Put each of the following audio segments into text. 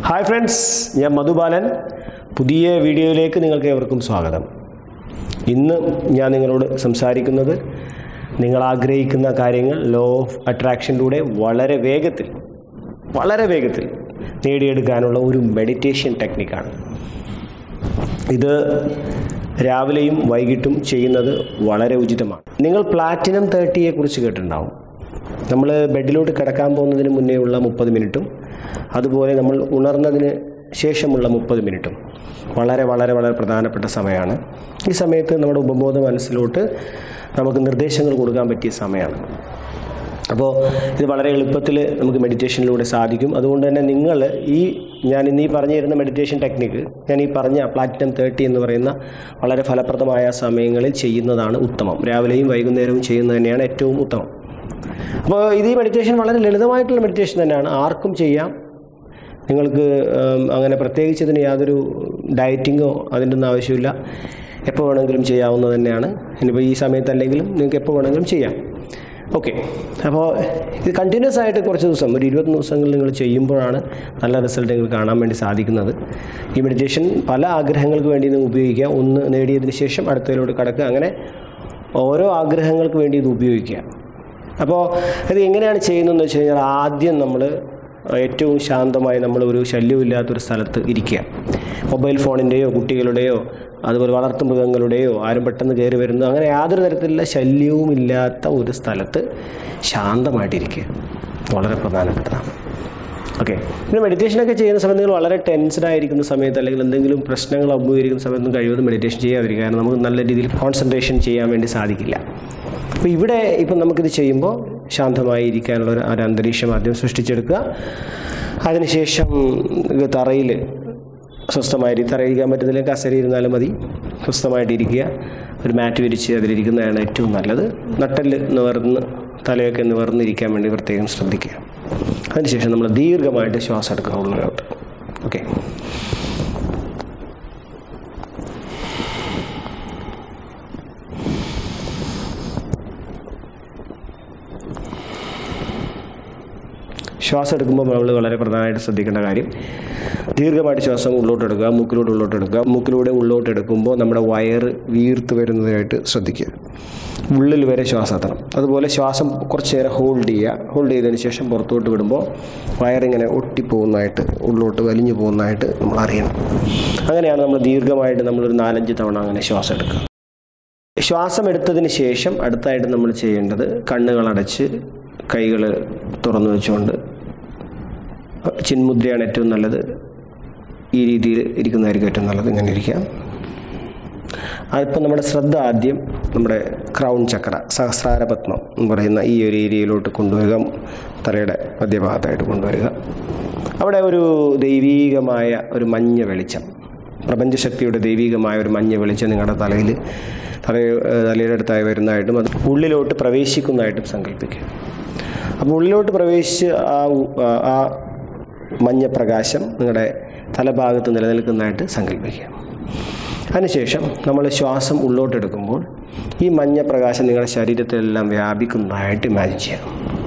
hi friends ഞാൻ മധുബാലൻ പുതിയ വീഡിയോയിലേക്ക് നിങ്ങൾക്ക് ഏവർക്കും സ്വാഗതം ഇന്ന് ഞാൻ നിങ്ങളോട് സംസാരിക്കുന്നത് നിങ്ങൾ ആഗ്രഹിക്കുന്ന കാര്യങ്ങൾ ലോ ഓഫ് അട്രാക്ഷനിലൂടെ വളരെ വേഗത്തിൽ വളരെ വേഗത്തിൽ നേടിയെടുക്കാനുള്ള ഒരു മെഡിറ്റേഷൻ ടെക്നിക്കാണ് ഇത് രാവിലെയും വൈകിട്ടും ചെയ്യുന്നത് വളരെ ഉചിതമാണ് നിങ്ങൾ പ്ലാറ്റിനം തേർട്ടിയെ കുറിച്ച് കേട്ടിട്ടുണ്ടാവും നമ്മൾ ബെഡിലോട്ട് കിടക്കാൻ പോകുന്നതിന് മുന്നേ ഉള്ള മുപ്പത് മിനിറ്റും അതുപോലെ നമ്മൾ ഉണർന്നതിന് ശേഷമുള്ള മുപ്പത് മിനിറ്റും വളരെ വളരെ വളരെ പ്രധാനപ്പെട്ട സമയമാണ് ഈ സമയത്ത് നമ്മുടെ ഉപബോധ മനസ്സിലോട്ട് നമുക്ക് നിർദ്ദേശങ്ങൾ കൊടുക്കാൻ പറ്റിയ സമയമാണ് അപ്പോൾ ഇത് വളരെ എളുപ്പത്തിൽ നമുക്ക് മെഡിറ്റേഷനിലൂടെ സാധിക്കും അതുകൊണ്ട് തന്നെ നിങ്ങൾ ഈ ഞാൻ ഇന്ന് ഈ പറഞ്ഞു തരുന്ന മെഡിറ്റേഷൻ ടെക്നിക്ക് ഞാൻ ഈ പറഞ്ഞ പ്ലാറ്റിനം തേർട്ടി എന്ന് പറയുന്ന വളരെ ഫലപ്രദമായ സമയങ്ങളിൽ ചെയ്യുന്നതാണ് ഉത്തമം രാവിലെയും വൈകുന്നേരവും ചെയ്യുന്നത് തന്നെയാണ് ഏറ്റവും ഉത്തമം അപ്പോൾ ഇത് ഈ മെഡിറ്റേഷൻ വളരെ ലളിതമായിട്ടുള്ള മെഡിറ്റേഷൻ തന്നെയാണ് ആർക്കും ചെയ്യാം നിങ്ങൾക്ക് ഉം, അങ്ങനെ പ്രത്യേകിച്ച് ഇതിന് യാതൊരു ഡയറ്റിങ്ങോ അതിൻ്റെ ഒന്നും ആവശ്യമില്ല എപ്പോൾ വേണമെങ്കിലും ചെയ്യാവുന്നത് തന്നെയാണ് ഇനിയിപ്പോൾ ഈ സമയത്തല്ലെങ്കിലും നിങ്ങൾക്ക് എപ്പോൾ വേണമെങ്കിലും ചെയ്യാം ഓക്കെ അപ്പോൾ ഇത് കണ്ടിന്യൂസ് ആയിട്ട് കുറച്ച് ദിവസം ഒരു ഇരുപത്തൊന്ന് ദിവസങ്ങൾ നിങ്ങൾ ചെയ്യുമ്പോഴാണ് നല്ല റിസൾട്ട് നിങ്ങൾക്ക് കാണാൻ വേണ്ടി സാധിക്കുന്നത് ഈ മെഡിറ്റേഷൻ പല ആഗ്രഹങ്ങൾക്ക് വേണ്ടി നിങ്ങൾ ഉപയോഗിക്കുക ഒന്ന് നേടിയതിന് ശേഷം അടുത്തതിലോട്ട് കടക്കുക അങ്ങനെ ഓരോ ആഗ്രഹങ്ങൾക്ക് വേണ്ടി ഇത് ഉപയോഗിക്കുക അപ്പോൾ ഇത് എങ്ങനെയാണ് ചെയ്യുന്നതെന്ന് വെച്ച് കഴിഞ്ഞാൽ ആദ്യം നമ്മൾ ഏറ്റവും ശാന്തമായി നമ്മൾ ഒരു ശല്യമില്ലാത്തൊരു സ്ഥലത്ത് ഇരിക്കുക മൊബൈൽ ഫോണിൻ്റെയോ കുട്ടികളുടെയോ അതുപോലെ വളർത്തു മൃഗങ്ങളുടെയോ ആരും പെട്ടെന്ന് കയറി വരുന്നു അങ്ങനെ യാതൊരു തരത്തിലുള്ള ശല്യവും ഇല്ലാത്ത ഒരു സ്ഥലത്ത് ശാന്തമായിട്ടിരിക്കുക വളരെ പ്രധാനപ്പെട്ടതാണ് ഓക്കെ പിന്നെ മെഡിറ്റേഷനൊക്കെ ചെയ്യുന്ന സമയത്ത് നിങ്ങൾ വളരെ ടെൻസ്ഡ് ആയിരിക്കുന്ന സമയത്ത് അല്ലെങ്കിൽ എന്തെങ്കിലും പ്രശ്നങ്ങൾ അഭിമുഖീകരിക്കുന്ന സമയത്ത് കഴിവതും മെഡിറ്റേഷൻ ചെയ്യാതിരിക്കുക കാരണം നമുക്ക് നല്ല രീതിയിൽ കോൺസെൻട്രേഷൻ ചെയ്യാൻ വേണ്ടി സാധിക്കില്ല അപ്പോൾ ഇവിടെ ഇപ്പം നമുക്കിത് ചെയ്യുമ്പോൾ ശാന്തമായി ഇരിക്കാനുള്ള ഒരു ഒരു അന്തരീക്ഷം ആദ്യം സൃഷ്ടിച്ചെടുക്കുക അതിനുശേഷം ഇത് തറയിൽ സ്വസ്ഥമായി തറയിരിക്കാൻ പറ്റുന്നില്ലെങ്കിൽ കസേര ഇരുന്നാലും മതി സ്വസ്ഥമായിട്ട് ഇരിക്കുക ഒരു മാറ്റ് വിരിച്ച് അതിലിരിക്കുന്നതാണ് ഏറ്റവും നല്ലത് നട്ടല് നിവർന്ന് തലയൊക്കെ നിവർന്നിരിക്കാൻ വേണ്ടി പ്രത്യേകം ശ്രദ്ധിക്കുക അതിനുശേഷം നമ്മൾ ദീർഘമായിട്ട് ശ്വാസം എടുക്കുക ഉള്ളിലോട്ട് ഓക്കെ ശ്വാസം എടുക്കുമ്പോൾ നമ്മൾ വളരെ പ്രധാനമായിട്ട് ശ്രദ്ധിക്കേണ്ട കാര്യം ദീർഘമായിട്ട് ശ്വാസം ഉള്ളോട്ട് എടുക്കുക മൂക്കിലൂടെ ഉള്ളോട്ട് എടുക്കുക മൂക്കിലൂടെ ഉള്ളോട്ട് എടുക്കുമ്പോൾ നമ്മുടെ വയറ് വീർത്ത് വരുന്നതായിട്ട് ശ്രദ്ധിക്കുക ഉള്ളിൽ വരെ ശ്വാസം എത്തണം അതുപോലെ ശ്വാസം കുറച്ച് നേരം ഹോൾഡ് ചെയ്യുക ഹോൾഡ് ചെയ്തതിന് ശേഷം പുറത്തോട്ട് വിടുമ്പോൾ വയറിങ്ങനെ ഒട്ടിപ്പോകുന്നതായിട്ട് ഉള്ളോട്ട് വലിഞ്ഞു പോകുന്നതായിട്ട് നമ്മൾ അറിയണം അങ്ങനെയാണ് നമ്മൾ ദീർഘമായിട്ട് നമ്മളൊരു നാലഞ്ച് തവണ അങ്ങനെ ശ്വാസം എടുക്കുക ശ്വാസം എടുത്തതിന് ശേഷം അടുത്തായിട്ട് നമ്മൾ ചെയ്യേണ്ടത് കണ്ണുകളടച്ച് കൈകൾ തുറന്നു വെച്ചുകൊണ്ട് ചിന്മുദ്രയാണ് ഏറ്റവും നല്ലത് ഈ രീതിയിൽ ഇരിക്കുന്നതായിരിക്കും ഏറ്റവും നല്ലത് ഇങ്ങനെ ഇരിക്കാം അതിപ്പോൾ നമ്മുടെ ശ്രദ്ധ ആദ്യം നമ്മുടെ ക്രൗൺ ചക്ര സഹസ്രാരപത്മം എന്ന് പറയുന്ന ഈ ഒരു ഏരിയയിലോട്ട് കൊണ്ടുവരിക തലയുടെ മധ്യഭാഗത്തായിട്ട് കൊണ്ടുവരിക അവിടെ ഒരു ദൈവീകമായ ഒരു മഞ്ഞ വെളിച്ചം പ്രപഞ്ചശക്തിയുടെ ദൈവീകമായ ഒരു മഞ്ഞ വെളിച്ചം നിങ്ങളുടെ തലയിൽ തല തലയുടെ അടുത്തായി വരുന്നതായിട്ടും അത് ഉള്ളിലോട്ട് പ്രവേശിക്കുന്നതായിട്ടും സങ്കല്പിക്കുക അപ്പോൾ ഉള്ളിലോട്ട് പ്രവേശിച്ച് ആ ഉ- ആ- ആ മഞ്ഞ പ്രകാശം നിങ്ങളുടെ തലഭാഗത്ത് നിലനിൽക്കുന്നതായിട്ട് സങ്കല്പിക്കുക അതിനുശേഷം നമ്മൾ ശ്വാസം ഉള്ളോട്ടെടുക്കുമ്പോൾ ഈ മഞ്ഞ പ്രകാശം നിങ്ങളുടെ ശരീരത്തിലെല്ലാം വ്യാപിക്കുന്നതായിട്ട് ഇമാജിൻ ചെയ്യാം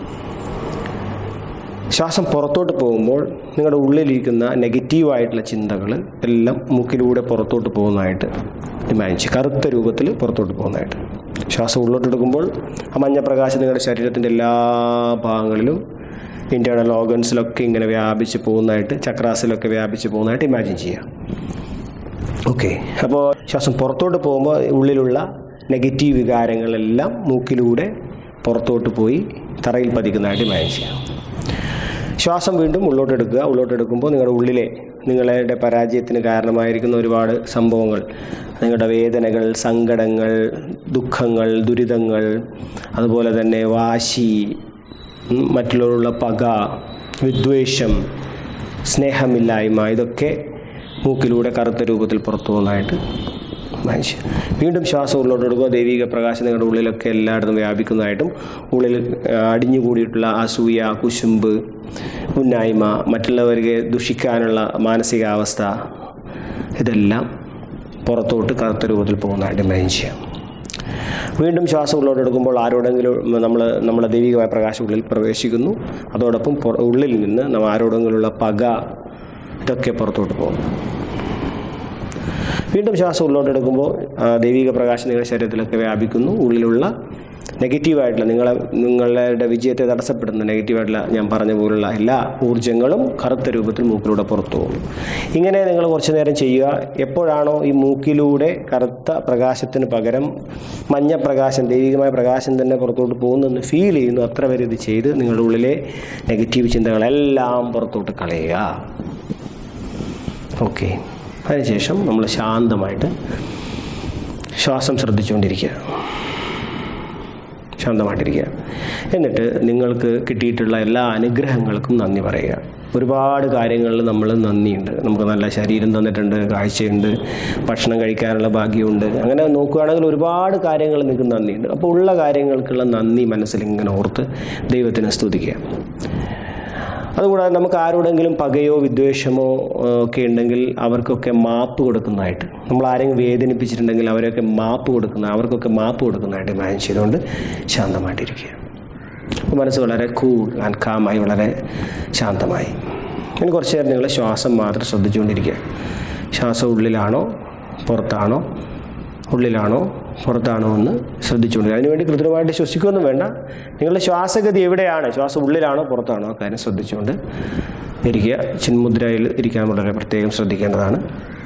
ശ്വാസം പുറത്തോട്ട് പോകുമ്പോൾ നിങ്ങളുടെ ഉള്ളിലിരിക്കുന്ന നെഗറ്റീവായിട്ടുള്ള ചിന്തകൾ എല്ലാം മൂക്കിലൂടെ പുറത്തോട്ട് പോകുന്നതായിട്ട് ഇമാജിൻ ചെയ്യുക കറുത്ത രൂപത്തിൽ പുറത്തോട്ട് പോകുന്നതായിട്ട് ശ്വാസം ഉള്ളോട്ടെടുക്കുമ്പോൾ ആ മഞ്ഞപ്രകാശം നിങ്ങളുടെ ശരീരത്തിൻ്റെ എല്ലാ ഭാഗങ്ങളിലും ഇൻറ്റേർണൽ ഓർഗൻസിലൊക്കെ ഇങ്ങനെ വ്യാപിച്ച് പോകുന്നതായിട്ട് ചക്രാസിലൊക്കെ വ്യാപിച്ച് പോകുന്നതായിട്ട് ഇമാജിൻ ചെയ്യുക ഓക്കെ അപ്പോൾ ശ്വാസം പുറത്തോട്ട് പോകുമ്പോൾ ഉള്ളിലുള്ള നെഗറ്റീവ് വികാരങ്ങളെല്ലാം മൂക്കിലൂടെ പുറത്തോട്ട് പോയി തറയിൽ പതിക്കുന്നതായിട്ട് ഇമാജിൻ ചെയ്യാം ശ്വാസം വീണ്ടും ഉള്ളോട്ടെടുക്കുക ഉള്ളോട്ടെടുക്കുമ്പോൾ നിങ്ങളുടെ ഉള്ളിലെ നിങ്ങളുടെ പരാജയത്തിന് കാരണമായിരിക്കുന്ന ഒരുപാട് സംഭവങ്ങൾ നിങ്ങളുടെ വേദനകൾ സങ്കടങ്ങൾ ദുഃഖങ്ങൾ ദുരിതങ്ങൾ അതുപോലെ തന്നെ വാശി ഉം, മറ്റുള്ളവരുള്ള പക വിദ്വേഷം സ്നേഹമില്ലായ്മ ഇതൊക്കെ മൂക്കിലൂടെ കറുത്ത രൂപത്തിൽ പുറത്തു പോകുന്നതായിട്ട് മനുഷ്യൻ വീണ്ടും ശ്വാസം ഉള്ളോട്ടെടുക്കുക ദൈവിക പ്രകാശം നിങ്ങളുടെ ഉള്ളിലൊക്കെ എല്ലായിടത്തും വ്യാപിക്കുന്നതായിട്ടും ഉള്ളിൽ ആ, അടിഞ്ഞുകൂടിയിട്ടുള്ള അസൂയ കുശുമ്പ് ഉന്നായ്മ മറ്റുള്ളവർക്ക് ദുഷിക്കാനുള്ള മാനസികാവസ്ഥ ഇതെല്ലാം പുറത്തോട്ട് കറുത്ത രൂപത്തിൽ പോകുന്നതായിട്ട് ഇമാജിൻ ചെയ്യാം വീണ്ടും ശ്വാസം ഉള്ളോട്ടെടുക്കുമ്പോൾ ആരോടെങ്കിലും നമ്മൾ നമ്മുടെ ദൈവികമായ പ്രകാശം ഉള്ളിൽ പ്രവേശിക്കുന്നു അതോടൊപ്പം പുറ- ഉള്ളിൽ നിന്ന് നമ്മൾ ആരോടെങ്കിലുള്ള പക ഇതൊക്കെ പുറത്തോട്ട് പോകും വീണ്ടും ശ്വാസം ഉള്ളോട്ട് എടുക്കുമ്പോൾ ആ, ദൈവിക പ്രകാശം നിങ്ങളുടെ ശരീരത്തിലൊക്കെ വ്യാപിക്കുന്നു ഉള്ളിലുള്ള നെഗറ്റീവായിട്ടുള്ള നിങ്ങളെ നിങ്ങളുടെ വിജയത്തെ തടസ്സപ്പെടുന്ന നെഗറ്റീവായിട്ടുള്ള ഞാൻ പറഞ്ഞ പോലുള്ള എല്ലാ ഊർജ്ജങ്ങളും കറുത്ത രൂപത്തിൽ മൂക്കിലൂടെ പുറത്തു പോകും ഇങ്ങനെ നിങ്ങൾ കുറച്ച് നേരം ചെയ്യുക എപ്പോഴാണോ ഈ മൂക്കിലൂടെ കറുത്ത പ്രകാശത്തിന് പകരം മഞ്ഞ പ്രകാശം ദൈവികമായ പ്രകാശം തന്നെ പുറത്തോട്ട് പോകുന്നെന്ന് ഫീൽ ചെയ്യുന്നു അത്ര വരെ ഇത് ചെയ്ത് നിങ്ങളുടെ ഉള്ളിലെ നെഗറ്റീവ് ചിന്തകളെല്ലാം പുറത്തോട്ട് കളയുക ഓക്കെ അതിനുശേഷം നമ്മൾ ശാന്തമായിട്ട് ശ്വാസം ശ്രദ്ധിച്ചുകൊണ്ടിരിക്കുക ശാന്തമായിട്ടിരിക്കുക എന്നിട്ട് നിങ്ങൾക്ക് കിട്ടിയിട്ടുള്ള എല്ലാ അനുഗ്രഹങ്ങൾക്കും നന്ദി പറയുക ഒരുപാട് കാര്യങ്ങളിൽ നമ്മൾ നന്ദിയുണ്ട് നമുക്ക് നല്ല ശരീരം തന്നിട്ടുണ്ട് കാഴ്ചയുണ്ട് ഭക്ഷണം കഴിക്കാനുള്ള ഭാഗ്യമുണ്ട് അങ്ങനെ നോക്കുകയാണെങ്കിൽ ഒരുപാട് കാര്യങ്ങൾ നിങ്ങൾക്ക് നന്ദിയുണ്ട് അപ്പോൾ ഉള്ള കാര്യങ്ങൾക്കുള്ള നന്ദി മനസ്സിൽ ഇങ്ങനെ ഓർത്ത് ദൈവത്തിനെ സ്തുതിക്കുക അതുകൂടാതെ നമുക്ക് ആരോടെങ്കിലും പകയോ വിദ്വേഷമോ ആ, ഒക്കെ ഉണ്ടെങ്കിൽ അവർക്കൊക്കെ മാപ്പ് കൊടുക്കുന്നതായിട്ട് നമ്മൾ ആരെങ്കിലും വേദനിപ്പിച്ചിട്ടുണ്ടെങ്കിൽ അവരെയൊക്കെ മാപ്പ് കൊടുക്കുന്ന അവർക്കൊക്കെ മാപ്പ് കൊടുക്കുന്നതായിട്ട് ഇമാജിൻ ചെയ്തുകൊണ്ട് ശാന്തമായിട്ടിരിക്കുക അപ്പോൾ മനസ്സ് വളരെ കൂൾ ആൻഡ് കാമായി വളരെ ശാന്തമായി ഇനി കുറച്ച് നേരം നിങ്ങൾ ശ്വാസം മാത്രം ശ്രദ്ധിച്ചുകൊണ്ടിരിക്കുക ശ്വാസം ഉള്ളിലാണോ പുറത്താണോ ഉള്ളിലാണോ പുറത്താണോ എന്ന് ശ്രദ്ധിച്ചുകൊണ്ട് അതിനുവേണ്ടി കൃത്യമായിട്ട് ശ്വസിക്കുകയൊന്നും വേണ്ട നിങ്ങളുടെ ശ്വാസഗതി എവിടെയാണ് ശ്വാസം ഉള്ളിലാണോ പുറത്താണോ ആ കാര്യം ശ്രദ്ധിച്ചുകൊണ്ട് ഇരിക്കുക ചിന്മുദ്രയിൽ ഇരിക്കാൻ വളരെ പ്രത്യേകം ശ്രദ്ധിക്കേണ്ടതാണ്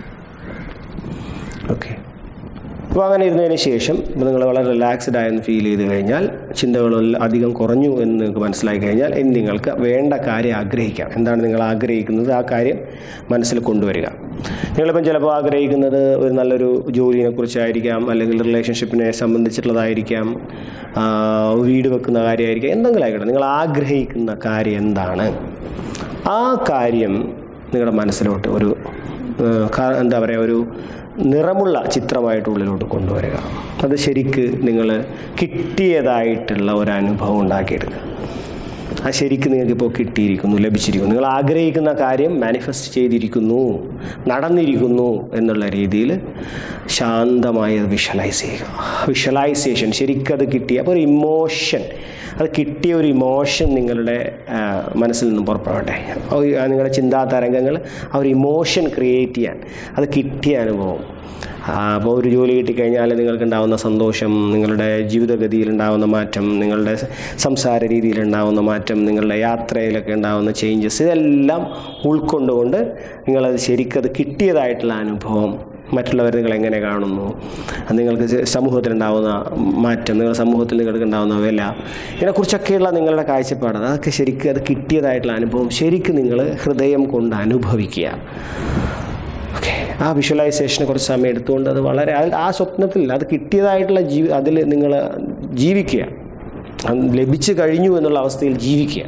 ഓക്കെ അപ്പോൾ അങ്ങനെ ഇരുന്നതിന് ശേഷം ഇപ്പോൾ നിങ്ങൾ വളരെ റിലാക്സ്ഡ് ആയെന്ന് ഫീൽ ചെയ്ത് കഴിഞ്ഞാൽ ചിന്തകളെല്ലാം അധികം കുറഞ്ഞു എന്ന് നിങ്ങൾക്ക് മനസ്സിലായി കഴിഞ്ഞാൽ ഇനി നിങ്ങൾക്ക് വേണ്ട കാര്യം ആഗ്രഹിക്കാം എന്താണ് നിങ്ങൾ ആഗ്രഹിക്കുന്നത് ആ കാര്യം മനസ്സിൽ കൊണ്ടുവരിക നിങ്ങളിപ്പം ചിലപ്പോൾ ആഗ്രഹിക്കുന്നത് ഒരു നല്ലൊരു ജോലിയെ കുറിച്ചായിരിക്കാം അല്ലെങ്കിൽ റിലേഷൻഷിപ്പിനെ സംബന്ധിച്ചിട്ടുള്ളതായിരിക്കാം ആ, വീട് വെക്കുന്ന കാര്യമായിരിക്കാം എന്തെങ്കിലും ആയിക്കോട്ടെ നിങ്ങൾ ആഗ്രഹിക്കുന്ന കാര്യം എന്താണ് ആ കാര്യം നിങ്ങളുടെ മനസ്സിലോട്ട് ഒരു ഏഹ്, കാ- എന്താ പറയുക ഒരു നിറമുള്ള ചിത്രമായിട്ട് ഉള്ളിലോട്ട് കൊണ്ടുവരിക അത് ശരിക്ക് നിങ്ങൾ കിട്ടിയതായിട്ടുള്ള ഒരു അനുഭവം ഉണ്ടാക്കിയെടുക്കുക ആ ശരിക്ക് നിങ്ങൾക്കിപ്പോൾ കിട്ടിയിരിക്കുന്നു ലഭിച്ചിരിക്കുന്നു നിങ്ങൾ ആഗ്രഹിക്കുന്ന കാര്യം മാനിഫെസ്റ്റ് ചെയ്തിരിക്കുന്നു നടന്നിരിക്കുന്നു എന്നുള്ള രീതിയിൽ ശാന്തമായി അത് വിഷ്വലൈസ് ചെയ്യുക വിഷ്വലൈസേഷൻ ശരിക്കത് കിട്ടിയ അപ്പോൾ ഒരു ഇമോഷൻ അത് കിട്ടിയ ഒരു ഇമോഷൻ നിങ്ങളുടെ ആ, മനസ്സിൽ നിന്നും പുറപ്പെടട്ടെ ആ ഒരു- ആ നിങ്ങളുടെ ചിന്താ തരംഗങ്ങൾ ആ ഒരു ഇമോഷൻ ക്രിയേറ്റ് ചെയ്യാൻ അത് കിട്ടിയ അനുഭവം അപ്പോൾ ഒരു ജോലി കിട്ടിക്കഴിഞ്ഞാൽ നിങ്ങൾക്ക് ഉണ്ടാവുന്ന സന്തോഷം നിങ്ങളുടെ ജീവിതഗതിയിൽ ഉണ്ടാവുന്ന മാറ്റം നിങ്ങളുടെ സംസാര രീതിയിൽ ഉണ്ടാവുന്ന മാറ്റം നിങ്ങളുടെ യാത്രയിലൊക്കെ ഉണ്ടാവുന്ന ചേഞ്ചസ് ഇതെല്ലാം ഉൾക്കൊണ്ടുകൊണ്ട് നിങ്ങളത് ശരിക്കത് കിട്ടിയതായിട്ടുള്ള അനുഭവം മറ്റുള്ളവർ നിങ്ങൾ എങ്ങനെ കാണുന്നു അത് നിങ്ങൾക്ക് ചെ- സമൂഹത്തിലുണ്ടാവുന്ന മാറ്റം നിങ്ങളുടെ സമൂഹത്തിൽ നിങ്ങൾക്ക് ഉണ്ടാവുന്ന വില ഇതിനെക്കുറിച്ചൊക്കെയുള്ള നിങ്ങളുടെ കാഴ്ചപ്പാട് അതൊക്കെ ശരിക്കും അത് കിട്ടിയതായിട്ടുള്ള അനുഭവം ശരിക്കും നിങ്ങൾ ഹൃദയം കൊണ്ട് അനുഭവിക്കുക ഓക്കെ ആ വിഷ്വലൈസേഷനെ കുറച്ച് സമയം എടുത്തുകൊണ്ട് അത് വളരെ അത് ആ സ്വപ്നത്തിൽ അത് കിട്ടിയതായിട്ടുള്ള ജീവി അതിൽ നിങ്ങൾ ജീവിക്കുക അത് ലഭിച്ചു കഴിഞ്ഞു എന്നുള്ള അവസ്ഥയിൽ ജീവിക്കുക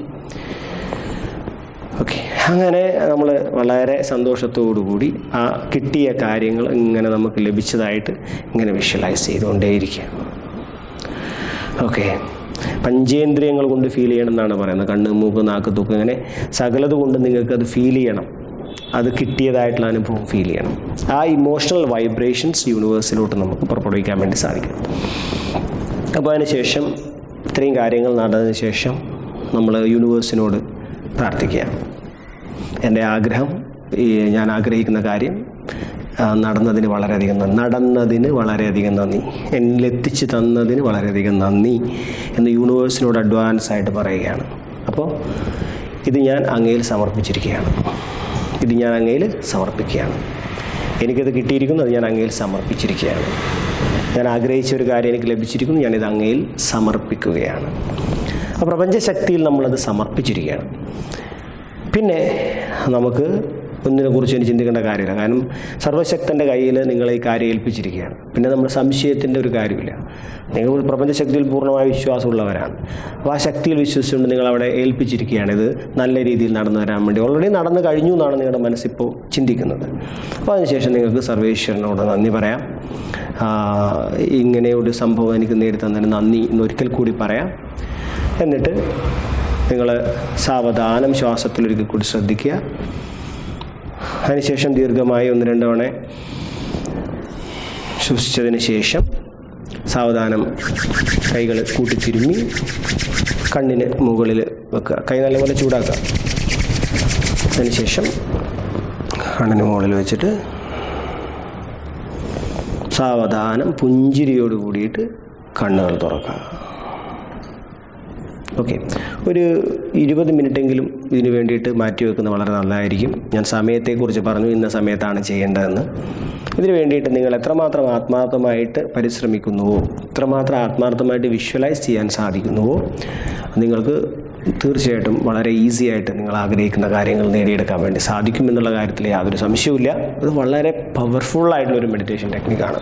ഓക്കെ അങ്ങനെ നമ്മൾ വളരെ സന്തോഷത്തോടുകൂടി ആ കിട്ടിയ കാര്യങ്ങൾ ഇങ്ങനെ നമുക്ക് ലഭിച്ചതായിട്ട് ഇങ്ങനെ വിഷ്വലൈസ് ചെയ്തുകൊണ്ടേയിരിക്കുക ഓക്കെ പഞ്ചേന്ദ്രിയങ്ങൾ കൊണ്ട് ഫീൽ ചെയ്യണം എന്നാണ് പറയുന്നത് കണ്ണ് മൂക്ക് നാക്ക് തൂക്ക് അങ്ങനെ സകലത് കൊണ്ട് നിങ്ങൾക്ക് അത് ഫീൽ ചെയ്യണം അത് കിട്ടിയതായിട്ടുള്ള അനുഭവം ഫീൽ ചെയ്യണം ആ ഇമോഷണൽ വൈബ്രേഷൻസ് യൂണിവേഴ്സിലോട്ട് നമുക്ക് പുറപ്പെടുവിക്കാൻ വേണ്ടി സാധിക്കും അപ്പോൾ അതിനുശേഷം ഇത്രയും കാര്യങ്ങൾ നടന്നതിന് ശേഷം നമ്മൾ യൂണിവേഴ്സിനോട് പ്രാർത്ഥിക്കുക എൻ്റെ ആഗ്രഹം ഈ ഞാൻ ആഗ്രഹിക്കുന്ന കാര്യം ആ, നടന്നതിന് വളരെയധികം നന്ദി നടന്നതിന് വളരെയധികം നന്ദി എന്നിലെത്തിച്ച് തന്നതിന് വളരെയധികം നന്ദി എന്ന് യൂണിവേഴ്സിനോട് അഡ്വാൻസ് ആയിട്ട് പറയുകയാണ് അപ്പോൾ ഇത് ഞാൻ അങ്ങയിൽ സമർപ്പിച്ചിരിക്കുകയാണ് ഇത് ഞാൻ അങ്ങയിൽ സമർപ്പിക്കുകയാണ് എനിക്കത് കിട്ടിയിരിക്കുന്നു അത് ഞാൻ അങ്ങയിൽ സമർപ്പിച്ചിരിക്കുകയാണ് ഞാൻ ആഗ്രഹിച്ച ഒരു കാര്യം എനിക്ക് ലഭിച്ചിരിക്കുന്നു ഞാനിത് അങ്ങയിൽ സമർപ്പിക്കുകയാണ് ആ പ്രപഞ്ചശക്തിയിൽ നമ്മളത് സമർപ്പിച്ചിരിക്കുകയാണ് പിന്നെ നമുക്ക് ഒന്നിനെ കുറിച്ച് ഇനി ചിന്തിക്കേണ്ട കാര്യമില്ല കാരണം സർവശക്തൻ്റെ കയ്യിൽ നിങ്ങളെ ഈ കാര്യം ഏൽപ്പിച്ചിരിക്കുകയാണ് പിന്നെ നമ്മൾ സംശയത്തിൻ്റെ ഒരു കാര്യമില്ല നിങ്ങൾ ഒരു പ്രപഞ്ചശക്തിയിൽ പൂർണ്ണമായ വിശ്വാസമുള്ളവരാണ് അപ്പോൾ ആ ശക്തിയിൽ വിശ്വസിച്ചുകൊണ്ട് നിങ്ങൾ അവിടെ ഏൽപ്പിച്ചിരിക്കുകയാണ് ഇത് നല്ല രീതിയിൽ നടന്നു വരാൻ വേണ്ടി ഓൾറെഡി നടന്നു കഴിഞ്ഞു എന്നാണ് നിങ്ങളുടെ മനസ്സിപ്പോൾ ചിന്തിക്കുന്നത് അപ്പോൾ അതിനുശേഷം നിങ്ങൾക്ക് സർവേശ്വരനോട് നന്ദി പറയാം ആ, ഇങ്ങനെ ഒരു സംഭവം എനിക്ക് നേരിടുന്നതിന് നന്ദി എന്നൊരിക്കൽ കൂടി പറയാം എന്നിട്ട് നിങ്ങൾ സാവധാനം ശ്വാസത്തിലൊരിക്കൽ കൂടി ശ്രദ്ധിക്കുക അതിനുശേഷം ദീർഘമായി ഒന്ന് രണ്ട് തവണ ശ്വസിച്ചതിന് ശേഷം സാവധാനം കൈകൾ കൂട്ടിത്തിരുമ്മി കണ്ണിന് മുകളിൽ വെക്കുക കൈ നല്ലപോലെ ചൂടാക്കുക അതിനുശേഷം കണ്ണിന് മുകളിൽ വെച്ചിട്ട് സാവധാനം പുഞ്ചിരിയോട് കൂടിയിട്ട് കണ്ണുകൾ തുറക്കുക ഓക്കെ ഒരു ഇരുപത് മിനിറ്റെങ്കിലും ഇതിനു വേണ്ടിയിട്ട് മാറ്റി വെക്കുന്നത് വളരെ നല്ലതായിരിക്കും ഞാൻ സമയത്തെക്കുറിച്ച് പറഞ്ഞു ഇന്ന സമയത്താണ് ചെയ്യേണ്ടതെന്ന് ഇതിനു വേണ്ടിയിട്ട് നിങ്ങൾ എത്രമാത്രം ആത്മാർത്ഥമായിട്ട് പരിശ്രമിക്കുന്നുവോ എത്രമാത്രം ആത്മാർത്ഥമായിട്ട് വിഷ്വലൈസ് ചെയ്യാൻ സാധിക്കുന്നുവോ നിങ്ങൾക്ക് തീർച്ചയായിട്ടും വളരെ ഈസി ആയിട്ട് നിങ്ങൾ ആഗ്രഹിക്കുന്ന കാര്യങ്ങൾ നേടിയെടുക്കാൻ വേണ്ടി സാധിക്കും എന്നുള്ള കാര്യത്തിൽ യാതൊരു സംശയവുമില്ല അത് വളരെ പവർഫുൾ ആയിട്ടുള്ളൊരു മെഡിറ്റേഷൻ ടെക്നിക്കാണ്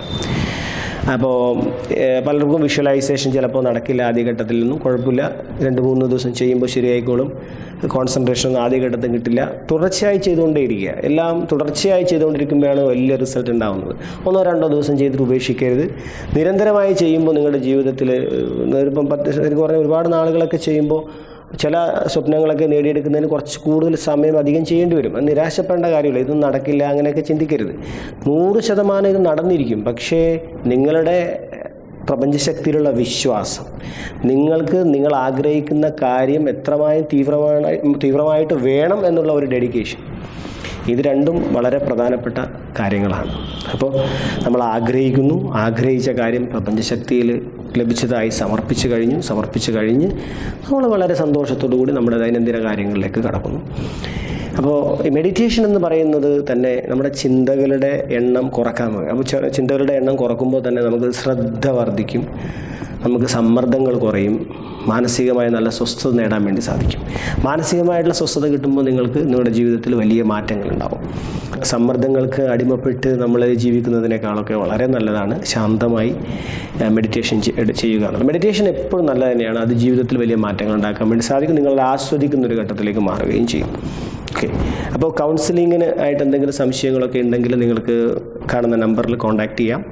അപ്പോൾ പലർക്കും വിഷ്വലൈസേഷൻ ചിലപ്പോൾ നടക്കില്ല ആദ്യഘട്ടത്തിൽ നിന്നും കുഴപ്പമില്ല രണ്ട് മൂന്ന് ദിവസം ചെയ്യുമ്പോൾ ശരിയായിക്കോളും കോൺസെൻട്രേഷൻ ഒന്നും ആദ്യഘട്ടത്തിൽ കിട്ടില്ല തുടർച്ചയായി ചെയ്തുകൊണ്ടേയിരിക്കുക എല്ലാം തുടർച്ചയായി ചെയ്തുകൊണ്ടിരിക്കുമ്പോഴാണ് വലിയ റിസൾട്ട് ഉണ്ടാകുന്നത് ഒന്നോ രണ്ടോ ദിവസം ചെയ്തിട്ട് ഉപേക്ഷിക്കരുത് നിരന്തരമായി ചെയ്യുമ്പോൾ നിങ്ങളുടെ ജീവിതത്തിൽ ഇപ്പം പത്ത് എനിക്ക് പറഞ്ഞ ഒരുപാട് നാളുകളൊക്കെ ചെയ്യുമ്പോൾ ചില സ്വപ്നങ്ങളൊക്കെ നേടിയെടുക്കുന്നതിന് കുറച്ച് കൂടുതൽ സമയം അധികം ചെയ്യേണ്ടി വരും അത് നിരാശപ്പെടേണ്ട കാര്യമില്ല ഇതൊന്നും നടക്കില്ല അങ്ങനെയൊക്കെ ചിന്തിക്കരുത് നൂറ് ശതമാനം ഇത് നടന്നിരിക്കും പക്ഷേ നിങ്ങളുടെ പ്രപഞ്ചശക്തിയിലുള്ള വിശ്വാസം നിങ്ങൾക്ക് നിങ്ങൾ ആഗ്രഹിക്കുന്ന കാര്യം എത്രമായും തീവ്രമായി തീവ്രമായിട്ട് വേണം എന്നുള്ള ഒരു ഡെഡിക്കേഷൻ ഇത് രണ്ടും വളരെ പ്രധാനപ്പെട്ട കാര്യങ്ങളാണ് അപ്പോൾ നമ്മൾ ആഗ്രഹിക്കുന്നു ആഗ്രഹിച്ച കാര്യം പ്രപഞ്ചശക്തിയിൽ ലഭിച്ചതായി സമർപ്പിച്ചു കഴിഞ്ഞു സമർപ്പിച്ചു കഴിഞ്ഞ് നമ്മൾ വളരെ സന്തോഷത്തോടു കൂടി നമ്മുടെ ദൈനംദിന കാര്യങ്ങളിലേക്ക് കടക്കുന്നു അപ്പോൾ മെഡിറ്റേഷൻ എന്ന് പറയുന്നത് തന്നെ നമ്മുടെ ചിന്തകളുടെ എണ്ണം കുറക്കാൻ പറയും അപ്പോൾ ചെ- ചിന്തകളുടെ എണ്ണം കുറക്കുമ്പോൾ തന്നെ നമുക്ക് ശ്രദ്ധ വർദ്ധിക്കും നമുക്ക് സമ്മർദ്ദങ്ങൾ കുറയും മാനസികമായ നല്ല സ്വസ്ഥത നേടാൻ വേണ്ടി സാധിക്കും മാനസികമായിട്ടുള്ള സ്വസ്ഥത കിട്ടുമ്പോൾ നിങ്ങൾക്ക് നിങ്ങളുടെ ജീവിതത്തിൽ വലിയ മാറ്റങ്ങൾ ഉണ്ടാവും സമ്മർദ്ദങ്ങൾക്ക് അടിമപ്പെട്ട് നമ്മൾ ജീവിക്കുന്നതിനേക്കാളൊക്കെ വളരെ നല്ലതാണ് ശാന്തമായി മെഡിറ്റേഷൻ ചെയ്യുക എന്നുള്ളത് മെഡിറ്റേഷൻ എപ്പോഴും നല്ല തന്നെയാണ് അത് ജീവിതത്തിൽ വലിയ മാറ്റങ്ങൾ ഉണ്ടാക്കാൻ വേണ്ടി സാധിക്കും നിങ്ങൾ അത് ആസ്വദിക്കുന്ന ഒരു ഘട്ടത്തിലേക്ക് മാറുകയും ചെയ്യും ഓക്കെ അപ്പോൾ കൗൺസിലിങ്ങിന് ആയിട്ട് എന്തെങ്കിലും സംശയങ്ങളൊക്കെ ഉണ്ടെങ്കിൽ നിങ്ങൾക്ക് കാണുന്ന നമ്പറിൽ കോൺടാക്റ്റ് ചെയ്യാം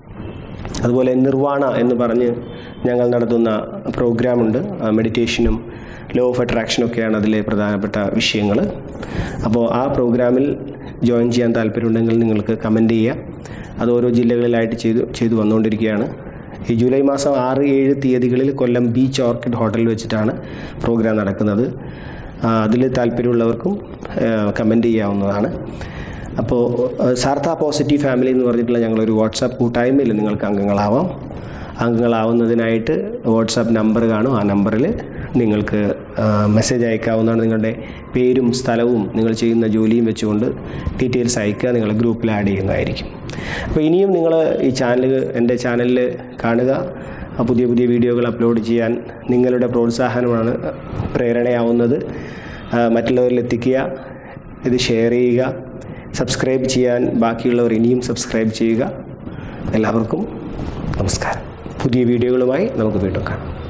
അതുപോലെ നിർവാണ എന്ന് പറഞ്ഞ് ഞങ്ങൾ നടത്തുന്ന പ്രോഗ്രാമുണ്ട് മെഡിറ്റേഷനും ലോ ഓഫ് അട്രാക്ഷനൊക്കെയാണ് അതിലെ പ്രധാനപ്പെട്ട വിഷയങ്ങൾ അപ്പോൾ ആ പ്രോഗ്രാമിൽ ജോയിൻ ചെയ്യാൻ താല്പര്യമുണ്ടെങ്കിൽ നിങ്ങൾക്ക് കമൻറ്റ് ചെയ്യാം അത് ഓരോ ജില്ലകളിലായിട്ട് ചെയ്തു ചെയ്തു വന്നുകൊണ്ടിരിക്കുകയാണ് ഈ ജൂലൈ മാസം ആറ് ഏഴ് തീയതികളിൽ കൊല്ലം ബീച്ച് ഓർക്കിഡ് ഹോട്ടലിൽ വെച്ചിട്ടാണ് പ്രോഗ്രാം നടക്കുന്നത് അതിൽ താല്പര്യമുള്ളവർക്കും കമൻറ്റ് ചെയ്യാവുന്നതാണ് അപ്പോൾ സാർത്ത പോസിറ്റീവ് ഫാമിലി എന്ന് പറഞ്ഞിട്ടുള്ള ഞങ്ങളൊരു വാട്സാപ്പ് കൂട്ടായ്മയിൽ നിങ്ങൾക്ക് അംഗങ്ങളാവാം അംഗങ്ങളാവുന്നതിനായിട്ട് വാട്സാപ്പ് നമ്പർ കാണും ആ നമ്പറിൽ നിങ്ങൾക്ക് മെസ്സേജ് അയക്കാവുന്നതാണ് നിങ്ങളുടെ പേരും സ്ഥലവും നിങ്ങൾ ചെയ്യുന്ന ജോലിയും വെച്ചുകൊണ്ട് ഡീറ്റെയിൽസ് അയക്കുക നിങ്ങൾ ഗ്രൂപ്പിൽ ആഡ് ചെയ്യുന്നതായിരിക്കും അപ്പോൾ ഇനിയും നിങ്ങൾ ഈ ചാനൽ എൻ്റെ ചാനലിൽ കാണുക ആ പുതിയ പുതിയ വീഡിയോകൾ അപ്ലോഡ് ചെയ്യാൻ നിങ്ങളുടെ പ്രോത്സാഹനമാണ് പ്രേരണയാവുന്നത് ആ, മറ്റുള്ളവരിൽ എത്തിക്കുക ഇത് ഷെയർ ചെയ്യുക സബ്സ്ക്രൈബ് ചെയ്യാൻ ബാക്കിയുള്ളവർ ഇനിയും സബ്സ്ക്രൈബ് ചെയ്യുക എല്ലാവർക്കും നമസ്കാരം പുതിയ വീഡിയോകളുമായി നമുക്ക് വീണ്ടും കാണാം